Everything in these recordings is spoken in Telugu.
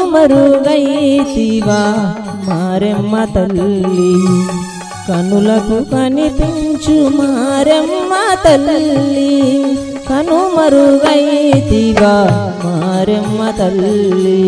కనుమరుగైతివా మారెమ్మ తల్లి కనులకు కనిపించు మారెమ్మ తల్లి కనుమరుగైతివా మారెమ్మ తల్లి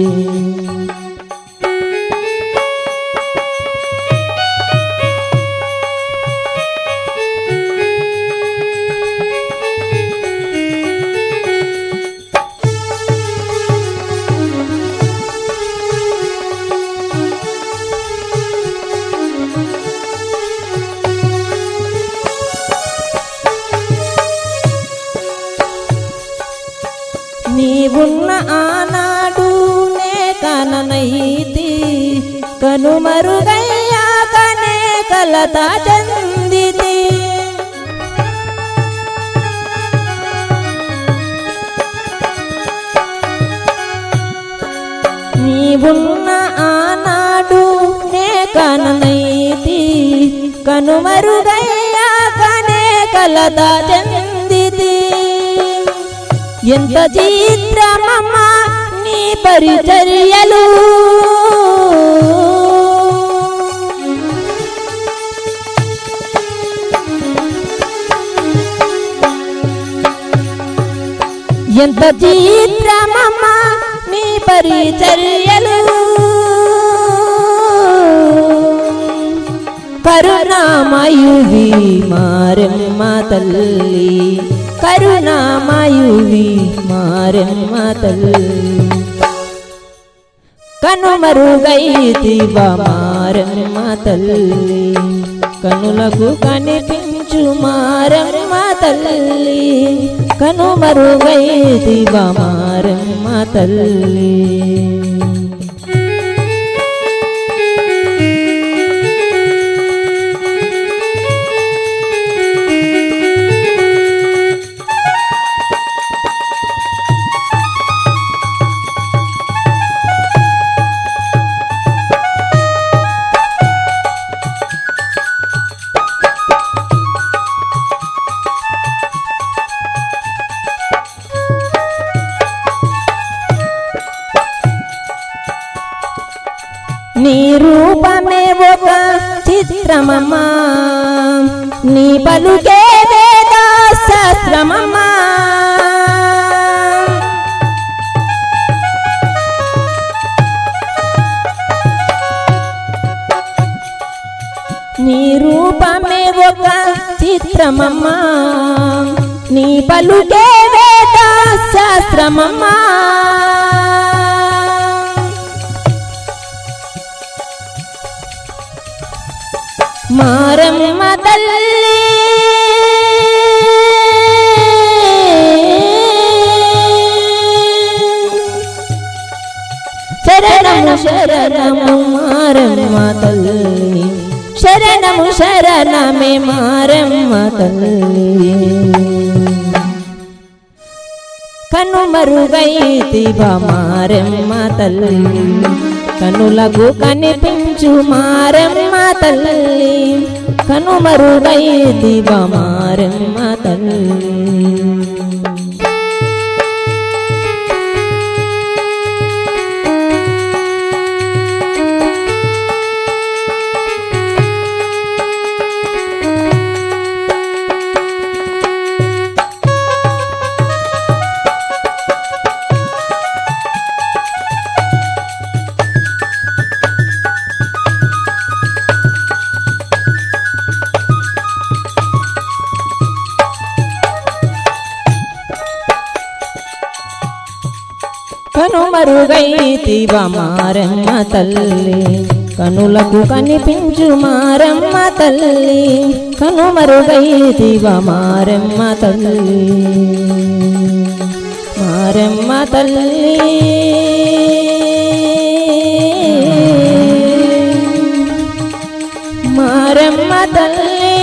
నీవున్న ఆనాడు నే కననైతి కనుమరుగయ్యాకనే కలత చెందితి నీవున్న ఆనాడు నే కననైతి కనుమరుగయ్యాకనే కలత చెందితి ఎంత చిత్రమమ్మా నీ పరిచర్యలు ఎంత చిత్రమమ్మా నీ పరిచర్యలు కరుణామయువి మారెమ్మ తల్లి కరుణామయువి మారెమ్మ తల్లి కనుమరుగైతివ మారెమ్మ తల్లి కనులకు కనిపించు మారెమ్మ తల్లి కనుమరుగైతివ మారెమ్మ తల్లి నీ రూపమే ఒక చిత్రమమ్మా నీ పలుకే వేద శాస్త్రమమ్మా నీ రూపమే ఒక చిత్రమమ్మా నీ పలుకే వేద శాస్త్రమమ్మా మారమ్మ తల్లి శరణము శరణము మారమ్మ తల్లి శరణము శరణమే మారమ్మ తల్లి కనుమరుగైతివ మారమ్మ తల్లి కనులకు కనిపించు మారమ్మ తల్లి కనుమరుగైతివ మారమ్మ తల్లి కనుమరుగైతివ మారమ్మ తల్లి కనులకు కనిపించు మారమ్మ తల్లి కనుమరుగైతివ మారమ్మ తల్లి మారమ్మ తల్లి మారమ్మ తల్లి